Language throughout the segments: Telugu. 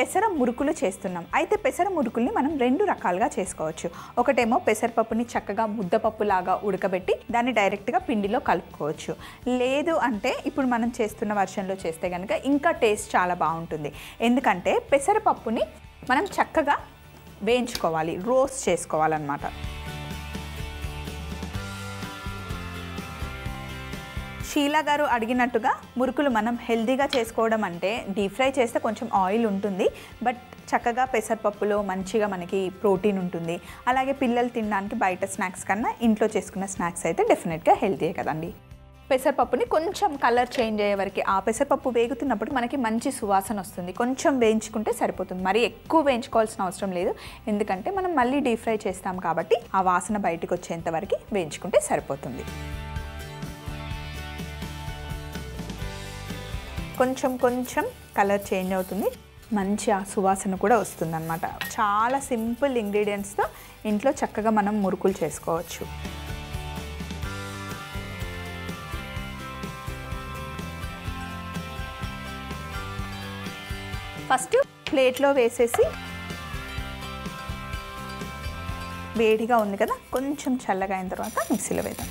పెసర మురుకులు చేస్తున్నాం అయితే పెసర మురుకుల్ని మనం రెండు రకాలుగా చేసుకోవచ్చు ఒకటేమో పెసరపప్పుని చక్కగా ముద్దపప్పు లాగా ఉడకబెట్టి దాన్ని డైరెక్ట్గా పిండిలో కలుపుకోవచ్చు లేదు అంటే ఇప్పుడు మనం చేస్తున్న వర్షంలో చేస్తే కనుక ఇంకా టేస్ట్ చాలా బాగుంటుంది ఎందుకంటే పెసరపప్పుని మనం చక్కగా వేయించుకోవాలి రోస్ట్ చేసుకోవాలన్నమాట షీలా గారు అడిగినట్టుగా మురుకులు మనం హెల్దీగా చేసుకోవడం అంటే డీప్ ఫ్రై చేస్తే కొంచెం ఆయిల్ ఉంటుంది బట్ చక్కగా పెసరపప్పులో మంచిగా మనకి ప్రోటీన్ ఉంటుంది అలాగే పిల్లలు తినడానికి బయట స్నాక్స్ కన్నా ఇంట్లో చేసుకున్న స్నాక్స్ అయితే డెఫినెట్గా హెల్తీయే కదండి పెసరపప్పుని కొంచెం కలర్ చేంజ్ అయ్యే వరకు ఆ పెసరపప్పు వేగుతున్నప్పుడు మనకి మంచి సువాసన వస్తుంది కొంచెం వేయించుకుంటే సరిపోతుంది మరి ఎక్కువ వేయించుకోవాల్సిన అవసరం లేదు ఎందుకంటే మనం మళ్ళీ డీప్ ఫ్రై చేస్తాం కాబట్టి ఆ వాసన బయటకు వచ్చేంత వరకు వేయించుకుంటే సరిపోతుంది కొంచెం కొంచెం కలర్ చేంజ్ అవుతుంది మంచి ఆ సువాసన కూడా వస్తుంది అనమాట చాలా సింపుల్ ఇంగ్రీడియంట్స్తో ఇంట్లో చక్కగా మనం మురుకులు చేసుకోవచ్చు ఫస్ట్ ప్లేట్లో వేసేసి వేడిగా ఉంది కదా కొంచెం చల్లగా అయిన తర్వాత మిక్సీలో వేద్దాం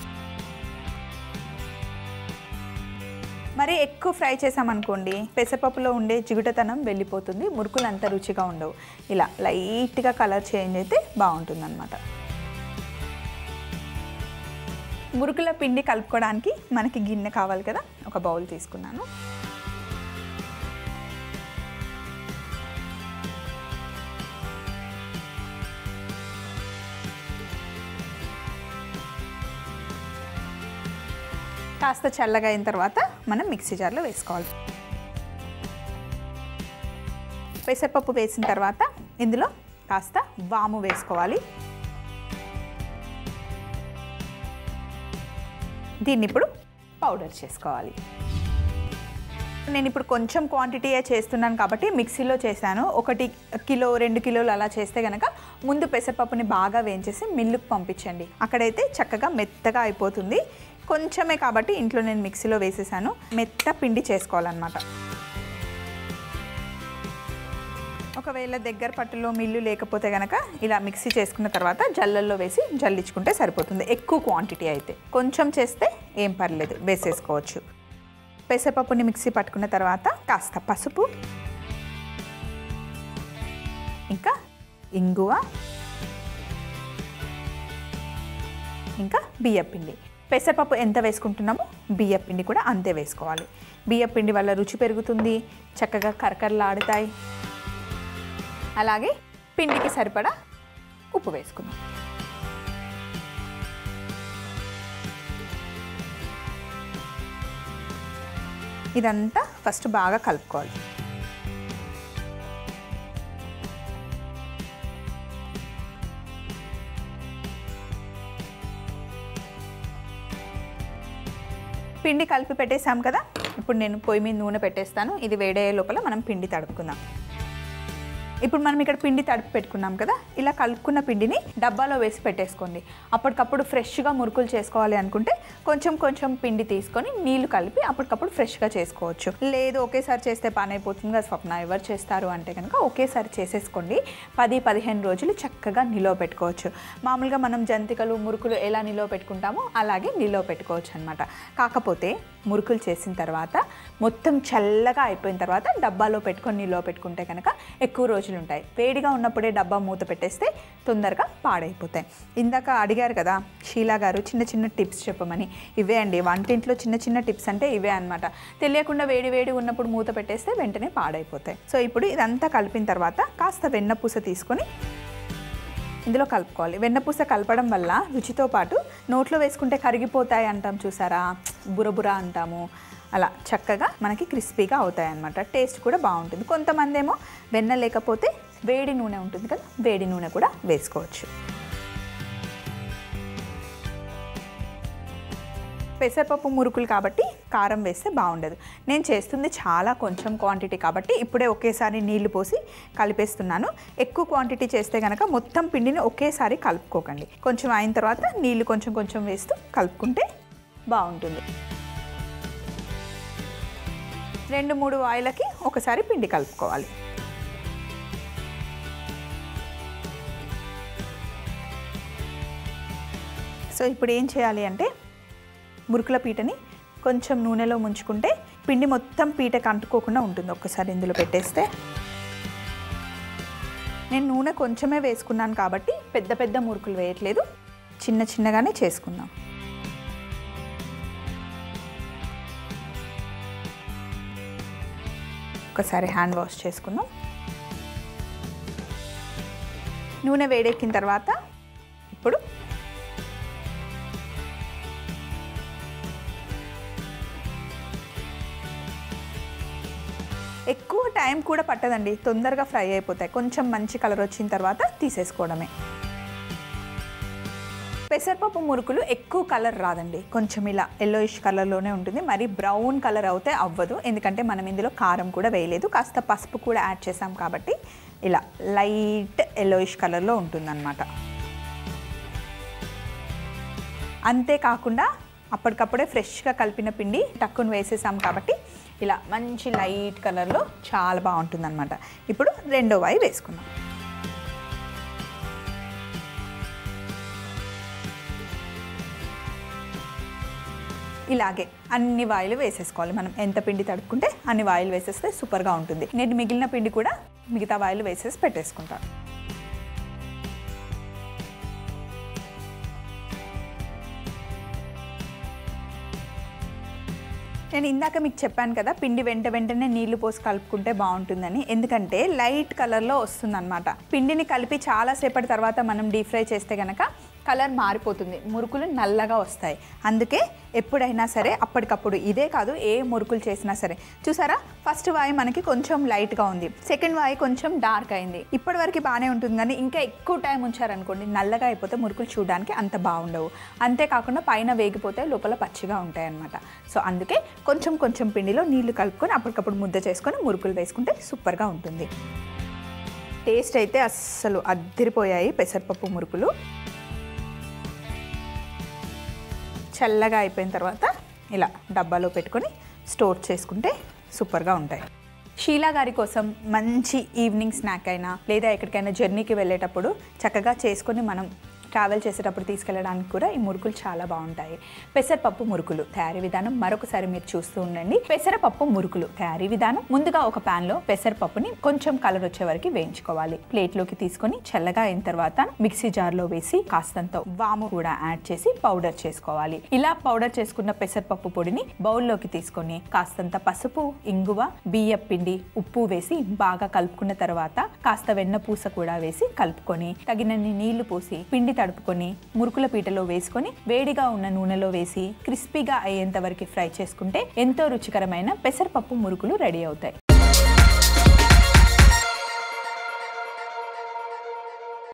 మరి ఎక్కువ ఫ్రై చేసామనుకోండి పెసరపప్పులో ఉండే జిగుటతనం వెళ్ళిపోతుంది మురుకులు అంత రుచిగా ఉండవు ఇలా లైట్గా కలర్ చేంజ్ అయితే బాగుంటుంది అనమాట మురుకుల పిండి కలుపుకోవడానికి మనకి గిన్నె కావాలి కదా ఒక బౌల్ తీసుకున్నాను కాస్త చల్లగా అయిన తర్వాత మనం మిక్సీ జార్లో వేసుకోవాలి పెసరపప్పు వేసిన తర్వాత ఇందులో కాస్త వాము వేసుకోవాలి దీన్ని ఇప్పుడు పౌడర్ చేసుకోవాలి నేను ఇప్పుడు కొంచెం క్వాంటిటీయే చేస్తున్నాను కాబట్టి మిక్సీలో చేశాను ఒకటి కిలో రెండు కిలోలు అలా చేస్తే కనుక ముందు పెసరపప్పుని బాగా వేయించేసి మిల్లుకు పంపించండి అక్కడైతే చక్కగా మెత్తగా అయిపోతుంది కొంచెమే కాబట్టి ఇంట్లో నేను మిక్సీలో వేసేసాను మెత్త పిండి చేసుకోవాలన్నమాట ఒకవేళ దగ్గర పట్టులో మిల్లు లేకపోతే కనుక ఇలా మిక్సీ చేసుకున్న తర్వాత జల్లల్లో వేసి జల్లించుకుంటే సరిపోతుంది ఎక్కువ క్వాంటిటీ అయితే కొంచెం చేస్తే ఏం పర్లేదు వేసేసుకోవచ్చు పెసరపప్పుని మిక్సీ పట్టుకున్న తర్వాత కాస్త పసుపు ఇంకా ఇంగువ ఇంకా బియ్యపిండి పెసరపప్పు ఎంత వేసుకుంటున్నామో బియ్యపిండి కూడా అంతే వేసుకోవాలి బియ్యపిండి వల్ల రుచి పెరుగుతుంది చక్కగా కరకరలాడుతాయి అలాగే పిండికి సరిపడా ఉప్పు వేసుకుందాం ఇదంతా ఫస్ట్ బాగా కలుపుకోవాలి పిండి కలిపి పెట్టేసాం కదా ఇప్పుడు నేను పొయ్యి మీద నూనె పెట్టేస్తాను ఇది వేడయ్యే లోపల మనం పిండి తడుపుకుందాం ఇప్పుడు మనం ఇక్కడ పిండి తడిపి పెట్టుకున్నాం కదా ఇలా కలుపుకున్న పిండిని డబ్బాలో వేసి పెట్టేసుకోండి అప్పటికప్పుడు ఫ్రెష్గా మురుకులు చేసుకోవాలి అనుకుంటే కొంచెం కొంచెం పిండి తీసుకొని నీళ్లు కలిపి అప్పటికప్పుడు ఫ్రెష్గా చేసుకోవచ్చు లేదు ఒకేసారి చేస్తే పని అయిపోతుంది కదా స్వప్న ఎవరు చేస్తారు అంటే కనుక ఒకేసారి చేసేసుకోండి పది పదిహేను రోజులు చక్కగా నిలువ పెట్టుకోవచ్చు మామూలుగా మనం జంతికలు మురుకులు ఎలా నిలువ పెట్టుకుంటామో అలాగే నిలువ పెట్టుకోవచ్చు అనమాట కాకపోతే మురుకులు చేసిన తర్వాత మొత్తం చల్లగా అయిపోయిన తర్వాత డబ్బాలో పెట్టుకొని నిలువ పెట్టుకుంటే కనుక ఎక్కువ రోజులు ఉంటాయి వేడిగా ఉన్నప్పుడే డబ్బా మూత పెట్టేస్తే తొందరగా పాడైపోతాయి ఇందాక అడిగారు కదా షీలా గారు చిన్న చిన్న టిప్స్ చెప్పమని ఇవే అండి వంటింట్లో చిన్న చిన్న టిప్స్ అంటే ఇవే అనమాట తెలియకుండా వేడి వేడి ఉన్నప్పుడు మూత పెట్టేస్తే వెంటనే పాడైపోతాయి సో ఇప్పుడు ఇదంతా కలిపిన తర్వాత కాస్త వెన్నపూస తీసుకొని ఇందులో కలుపుకోవాలి వెన్నపూస కలపడం వల్ల రుచితో పాటు నోట్లో వేసుకుంటే కరిగిపోతాయి అంటాం చూసారా బురబుర అంటాము అలా చక్కగా మనకి క్రిస్పీగా అవుతాయి అన్నమాట టేస్ట్ కూడా బాగుంటుంది కొంతమంది ఏమో వెన్న లేకపోతే వేడి నూనె ఉంటుంది కదా వేడి నూనె కూడా వేసుకోవచ్చు పెసరపప్పు మురుకులు కాబట్టి కారం వేస్తే బాగుండదు నేను చేస్తుంది చాలా కొంచెం క్వాంటిటీ కాబట్టి ఇప్పుడే ఒకేసారి నీళ్లు పోసి కలిపేస్తున్నాను ఎక్కువ క్వాంటిటీ చేస్తే కనుక మొత్తం పిండిని ఒకేసారి కలుపుకోకండి కొంచెం అయిన తర్వాత నీళ్లు కొంచెం కొంచెం వేస్తూ కలుపుకుంటే బాగుంటుంది రెండు మూడు వాయిలకి ఒకసారి పిండి కలుపుకోవాలి సో ఇప్పుడు ఏం చేయాలి అంటే మురుకుల పీటని కొంచెం నూనెలో ముంచుకుంటే పిండి మొత్తం పీటకు అంటుకోకుండా ఉంటుంది ఒక్కసారి ఇందులో పెట్టేస్తే నేను నూనె కొంచెమే వేసుకున్నాను కాబట్టి పెద్ద పెద్ద మురుకులు వేయట్లేదు చిన్న చిన్నగానే చేసుకుందాం ఒకసారి హ్యాండ్ వాష్ చేసుకుందాం నూనె వేడెక్కిన తర్వాత ఇప్పుడు ఎక్కువ టైం కూడా పట్టదండి తొందరగా ఫ్రై అయిపోతాయి కొంచెం మంచి కలర్ వచ్చిన తర్వాత తీసేసుకోవడమే పెసరపప్పు మురుకులు ఎక్కువ కలర్ రాదండి కొంచెం ఇలా ఎల్లోయిష్ కలర్లోనే ఉంటుంది మరి బ్రౌన్ కలర్ అవుతే అవ్వదు ఎందుకంటే మనం ఇందులో కారం కూడా వేయలేదు కాస్త పసుపు కూడా యాడ్ చేసాం కాబట్టి ఇలా లైట్ ఎల్లోయిష్ కలర్లో ఉంటుందన్నమాట అంతేకాకుండా అప్పటికప్పుడే ఫ్రెష్గా కలిపిన పిండి టక్కుని వేసేసాం కాబట్టి ఇలా మంచి లైట్ కలర్లో చాలా బాగుంటుందన్నమాట ఇప్పుడు రెండో వాయి వేసుకుందాం ఇలాగే అన్ని వాయిలు వేసేసుకోవాలి మనం ఎంత పిండి తడుపుకుంటే అన్ని వాయిలు వేసేస్తే సూపర్గా ఉంటుంది నేను మిగిలిన పిండి కూడా మిగతా వాయిలు వేసేసి పెట్టేసుకుంటాను నేను ఇందాక మీకు చెప్పాను కదా పిండి వెంట వెంటనే నీళ్లు పోసి కలుపుకుంటే బాగుంటుందని ఎందుకంటే లైట్ కలర్లో వస్తుందన్నమాట పిండిని కలిపి చాలాసేపటి తర్వాత మనం డీప్ ఫ్రై చేస్తే కనుక కలర్ మారిపోతుంది మురుకులు నల్లగా వస్తాయి అందుకే ఎప్పుడైనా సరే అప్పటికప్పుడు ఇదే కాదు ఏ మురుకులు చేసినా సరే చూసారా ఫస్ట్ వాయి మనకి కొంచెం లైట్గా ఉంది సెకండ్ వాయి కొంచెం డార్క్ అయింది ఇప్పటి వరకు బాగానే ఉంటుంది కానీ ఇంకా ఎక్కువ టైం ఉంచారనుకోండి నల్లగా అయిపోతే మురుకులు చూడడానికి అంత బాగుండవు అంతేకాకుండా పైన వేగిపోతే లోపల పచ్చిగా ఉంటాయి అన్నమాట సో అందుకే కొంచెం కొంచెం పిండిలో నీళ్లు కలుపుకొని అప్పటికప్పుడు ముద్ద చేసుకొని మురుకులు వేసుకుంటే సూపర్గా ఉంటుంది టేస్ట్ అయితే అస్సలు అద్దరిపోయాయి పెసరపప్పు మురుకులు చల్లగా అయిపోయిన తర్వాత ఇలా డబ్బాలో పెట్టుకొని స్టోర్ చేసుకుంటే సూపర్గా ఉంటాయి షీలా గారి కోసం మంచి ఈవినింగ్ స్నాక్ అయినా లేదా ఎక్కడికైనా జర్నీకి వెళ్ళేటప్పుడు చక్కగా చేసుకొని మనం ట్రావెల్ చేసేటప్పుడు తీసుకెళ్ళడానికి కూడా ఈ మురుకులు చాలా బాగుంటాయి పెసరపప్పు మురుకులు తయారీ విధానం మరొకసారి మీరు చూస్తూ ఉండండి పెసరపప్పు మురుకులు తయారీ విధానం ముందుగా ఒక pan లో పెసరపప్పుని కొంచెం కలర్ వచ్చే వరకు వేయించుకోవాలి ప్లేట్లోకి తీసుకొని చల్లగా అయిన తర్వాత మిక్సీ జార్లో వేసి కాస్తంత వాము కూడా యాడ్ చేసి పౌడర్ చేసుకోవాలి ఇలా పౌడర్ చేసుకున్న పెసరపప్పు పొడిని బౌల్లోకి తీసుకొని కాస్తంత పసుపు ఇంగువ బియ్య పిండి ఉప్పు వేసి బాగా కలుపుకున్న తర్వాత కాస్త వెన్న పూస కూడా వేసి కలుపుకొని తగినన్ని నీళ్లు పోసి పిండి తడుపుకొని మురుకుల పీటలో వేసుకొని వేడిగా ఉన్న నూనెలో వేసి క్రిస్పీగా అయ్యేంత వరకు ఫ్రై చేసుకుంటే ఎంతో రుచికరమైన పెసరపప్పు మురుకులు రెడీ అవుతాయి